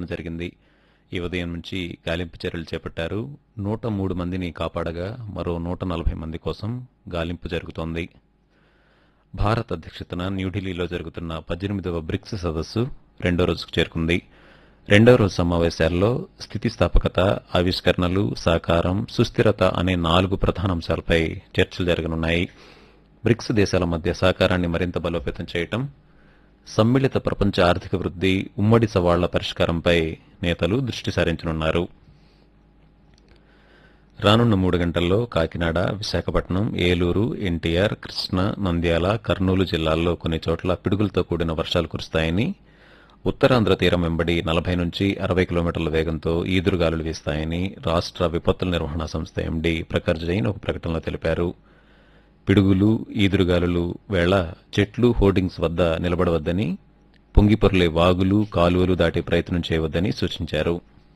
జరిగింది ఈ ఉదయం నుంచి గాలింపు చర్యలు చేపట్టారు నూట మూడు మందిని కాపాడగా మరో నూట నలభై మంది కోసం గాలింపు జరుగుతోంది భారత్ అధ్యక్షతన న్యూఢిల్లీలో జరుగుతున్న పద్దెనిమిదవ బ్రిక్స్ సదస్సు రెండో రోజుకు చేరుకుంది రెండో రోజు సమావేశాల్లో స్థితిస్థాపకత ఆవిష్కరణలు సహకారం సుస్థిరత అనే నాలుగు ప్రధాన అంశాలపై చర్చలు జరగనున్నాయి బ్రిక్స్ దేశాల మధ్య సహకారాన్ని మరింత బలోపేతం చేయటం సమ్మిళిత ప్రపంచ ఆర్థిక వృద్ధి ఉమ్మడి సవాళ్ల పరిష్కారంపై నేతలు దృష్టి సారించనున్నారు రానున్న మూడు గంటల్లో కాకినాడ విశాఖపట్నం ఏలూరు ఎన్టీఆర్ కృష్ణా నంద్యాల కర్నూలు జిల్లాల్లో కొన్ని చోట్ల పిడుగులతో కూడిన వర్షాలు కురుస్తాయని ఉత్తరాంధ్ర తీరం వెంబడి నలభై నుంచి అరవై కిలోమీటర్ల వేగంతో ఈదురుగాలులు వీస్తాయని రాష్ట్ర విపత్తుల నిర్వహణ సంస్థ ఎండీ ప్రఖర్ జైన్ ఒక ప్రకటనలో తెలిపారు పిడుగులు ఈదురుగాలులు వేళ చెట్లు హోర్డింగ్స్ వద్ద నిలబడవద్దని పొంగిపొర్లే వాగులు కాలువలు దాటే ప్రయత్నం చేయవద్దని సూచించారు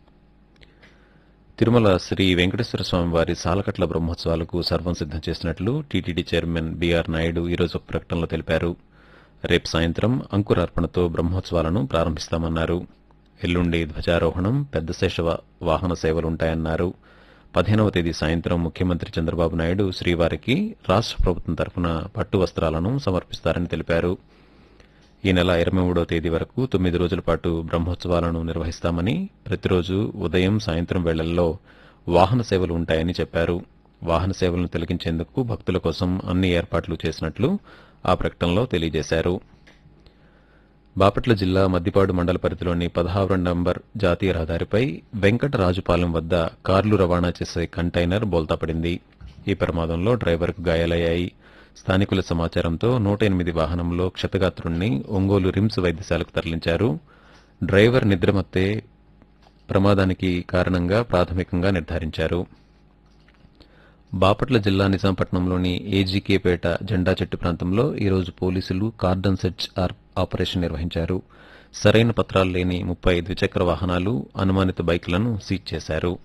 తిరుమల శ్రీ వెంకటేశ్వర స్వామి వారి సాలకట్ల బ్రహ్మోత్సవాలకు సర్వం సిద్దం చేసినట్లు టీటీడీ చైర్మన్ బీఆర్ నాయుడు ఈరోజు ఒక ప్రకటనలో తెలిపారు రేపు సాయంత్రం అంకురార్పణతో బ్రహ్మోత్సవాలను ప్రారంభిస్తామన్నారు ఎల్లుండి ధ్వజారోహణం పెద్ద శేష వా- వాహన సేవలుంటాయన్నారు పదిహేనవ తేదీ సాయంత్రం ముఖ్యమంత్రి చంద్రబాబు నాయుడు శ్రీవారికి రాష్ట్ర ప్రభుత్వం తరఫున పట్టు వస్త్రాలను సమర్పిస్తారని తెలిపారు ఈ నెల ఇరవై మూడో తేదీ వరకు తొమ్మిది రోజుల పాటు బ్రహ్మోత్సవాలను నిర్వహిస్తామని ప్రతిరోజు ఉదయం సాయంత్రం వేళల్లో వాహన సేవలు ఉంటాయని చెప్పారు వాహన సేవలను తొలగించేందుకు భక్తుల కోసం అన్ని ఏర్పాట్లు చేసినట్లు ఆ ప్రకటనలో తెలియజేశారు బాపట్ల జిల్లా మద్దిపాడు మండల పరిధిలోని పదహారు నంబర్ జాతీయ రహదారిపై వెంకటరాజుపాలెం వద్ద కార్లు రవాణా చేసే కంటైనర్ బోల్తాపడింది ఈ ప్రమాదంలో డ్రైవర్కు గాయాలయ్యాయి స్థానికుల సమాచారంతో నూట ఎనిమిది వాహనంలో క్షతగాత్రుణ్ణి ఒంగోలు రిమ్స్ వైద్యశాలకు తరలించారు డ్రైవర్ నిద్రమత్తే ప్రమాదానికి కారణంగా ప్రాథమికంగా నిర్ధారించారు బాపట్ల జిల్లా నిజాంపట్నంలోని ఏజీకేపేట జెండా చెట్టు ప్రాంతంలో ఈరోజు పోలీసులు కార్డన్ సెర్చ్ ఆర్- ఆపరేషన్ నిర్వహించారు సరైన పత్రాలు లేని ముప్పై ద్విచక్ర వాహనాలు అనుమానిత బైకులను సీజ్ చేశారు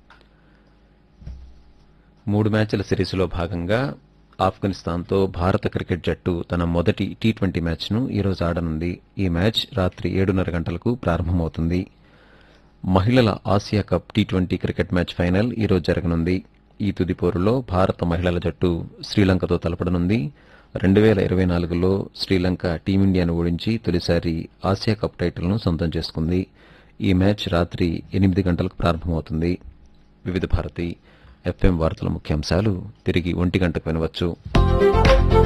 మూడు మ్యాచ్ల సిరీస్లో భాగంగా ఆఫ్ఘనిస్తాన్తో భారత క్రికెట్ జట్టు తన మొదటి టీ ట్వంటీ మ్యాచ్ను ఈరోజు ఆడనుంది ఈ మ్యాచ్ రాత్రి ఏడున్నర గంటలకు ప్రారంభమవుతుంది మహిళల Asia cup T twenty cricket match final ఈరోజు జరగనుంది ఈ తుది పోరులో భారత మహిళల జట్టు శ్రీలంకతో తలపడనుంది రెండు వేల ఇరవై నాలుగులో శ్రీలంక టీమిండియాను ఓడించి తొలిసారి ఆసియా కప్ టైటిల్ను సొంతం చేసుకుంది ఈ మ్యాచ్ రాత్రి ఎనిమిది గంటలకు ప్రారంభమవుతుంది వివిధ భారతి ఎఫ్ఎం వార్తల ముఖ్యాంశాలు తిరిగి ఒంటి గంటకు వినవచ్చు